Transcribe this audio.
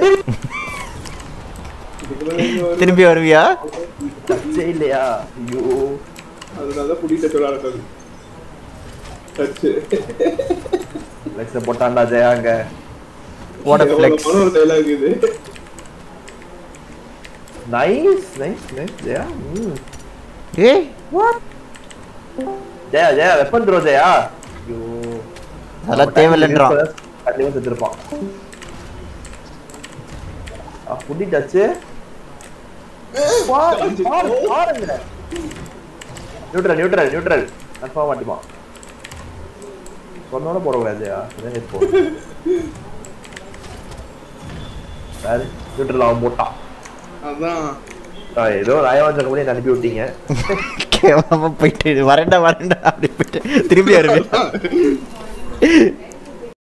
இதுக்கு மேல இங்க ஒரு- திரும்பி வருவியா டச்சே இல்லையா ஐயோ அதனாலதான் புடி டச் விளையாடுறது டச்சு லெக்ஸ போட்டான்டா ஜெயா அங்க வாட் அ ஃப்ளெக்ஸ் ஒரு டைலாக் இது நைஸ் நைஸ் நைஸ் ஜெயா ம் ஏய் ஜெயா ஜெயா வெப்பன் த்ரோ ஜெயா ஐயோ அதெல்லாம் தேவையில்லைன்றான் கண்டிப்பா செத்துருப்பான் ஆ, புடி touch neutral neutral neutral confirm மாட்டிப்பான் சொன்னோட போடக்கூடாது ஜெயா இதான் hit போ வேறு நியூட்ரல் அவன் போட்டான் அதான் ஆ, ஏதோ ராயவாஞ்ச கம்பெனி அனுப்பி விட்டீங்க கேவலமா போயிட்டு வரேன்டா வரேன்டா அப்படி போயிட்டு திரும்பி வருவேன்